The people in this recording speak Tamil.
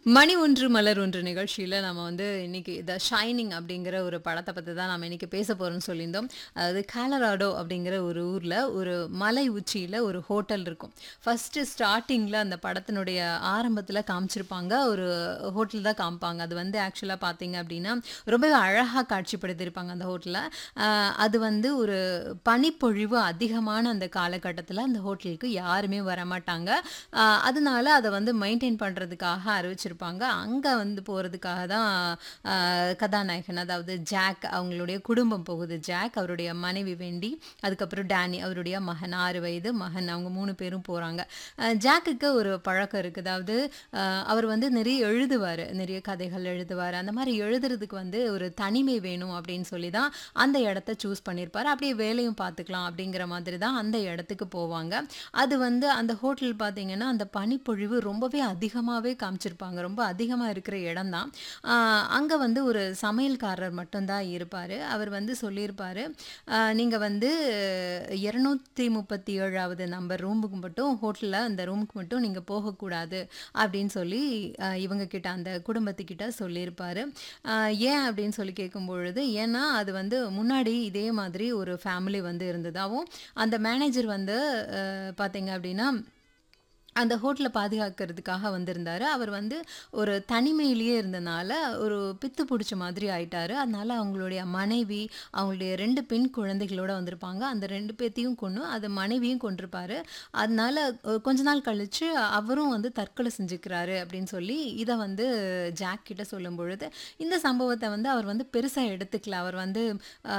மணி ஒன்று மலர் ஒன்று நிகழ்ச்சியில நம்ம வந்து இன்னைக்கு த ஷைனிங் அப்படிங்கிற ஒரு படத்தை பத்தி தான் நம்ம இன்னைக்கு பேச போறோம்னு சொல்லியிருந்தோம். அதாவது காலராடோ அப்படிங்கிற ஒரு ஊர்ல ஒரு மலை உச்சியில ஒரு ஹோட்டல் இருக்கும். ஃபர்ஸ்ட் ஸ்டார்ட்டிங்ல அந்த படத்தினுடைய ஆரம்பத்துல காமிச்சிருப்பாங்க. ஒரு ஹோட்டல் தான் காமிப்பாங்க. அது வந்து ஆக்சுவலா பார்த்தீங்க அப்படின்னா, ரொம்பவே அழகா காட்சிப்படுத்தியிருப்பாங்க அந்த ஹோட்டல. அ அது வந்து ஒரு பனிப்பொழிவு அதிகமான அந்த காலகட்டத்தில அந்த ஹோட்டலுக்கு யாருமே வரமாட்டாங்க. அ அதனால அத வந்து மெயின்டெயின் பண்றதுக்காக அறிவிச்சிருப்பாங்க. அங்க வந்து போறதுக்காக தான் அ கதாநாயகன் அதாவது ஜாக் அவங்களுடைய குடும்பம் போகுது. ஜாக், அவருடைய மனைவி வெண்டி, அதுக்கப்புறம் டேனி அவருடைய மகன் 6 வயது மகன். அவங்க 3 பேரும் போறாங்க. அ ஜாக்குக்கு ஒரு பழக்கம் இருக்கு. அதாவது அ அவர் வந்து நிறைய எழுதுவாரு. நிறைய கதைகள் எழுதுவாரு. அந்த மாரி எழுதுறதுக்கு வந்து ஒரு தனிமை வேணும் அப்படின்னு சொல்லி தான் அந்த இடத்த சூஸ் பண்ணியிருப்பாரு. அப்படியே வேலையும் பார்த்துக்கலாம் அப்படிங்கிற மாதிரி தான் அந்த இடத்துக்கு போவாங்க. அது வந்து அந்த ஹோட்டல் பார்த்தீங்கன்னா, அந்த பனிப்பொழிவு ரொம்பவே அதிகமாவே காமிச்சிருப்பாங்க. ரொம்ப அதிகமா இருக்கிற இடம் தான். அ அங்க வந்து ஒரு சமையல்காரர் மட்டும் தான் இருப்பாரு. அவர் வந்து சொல்லியிருப்பாரு, அ நீங்க வந்து 237வது நம்பர் ரூமுக்கு மட்டும் ஹோட்டல்ல அந்த ரூமுக்கு மட்டும் நீங்க போகக்கூடாது அப்படின்னு சொல்லி அ இவங்க கிட்ட அந்த குடும்பத்துக்கிட்ட சொல்லியிருப்பாரு. அ ஏன் அப்படின்னு சொல்லி கேட்கும்பொழுது, ஏன்னா அது வந்து முன்னாடி இதே மாதிரி ஒரு ஃபேமிலி வந்து இருந்ததாவும், அந்த மேனேஜர் வந்து அ பார்த்தீங்க அப்படின்னா, அந்த ஹோட்டல பாதுகாக்கிறதுக்காக வந்திருந்தாரு. அவர் வந்து ஒரு தனிமையிலேயே இருந்தனால, ஒரு பித்து புடிச்ச மாதிரி ஆயிட்டாரு. அதனால அவங்களுடைய மனைவி, அவங்களுடைய 2 பெண் குழந்தைகளோட வந்திருப்பாங்க. அந்த 2 பேத்தையும் கொன்னு, அது மனைவியும் கொன்றுப்பாரு. அதனால அ கொஞ்ச நாள் கழிச்சு அவரும் வந்து தற்கொலை செஞ்சுக்கிறாரு அப்படின்னு சொல்லி, இத வந்து ஜாக் கிட்ட சொல்லும்பொழுது, இந்த சம்பவத்த வந்து அவர் வந்து பெருசா எடுத்துக்கல. அவர் வந்து அ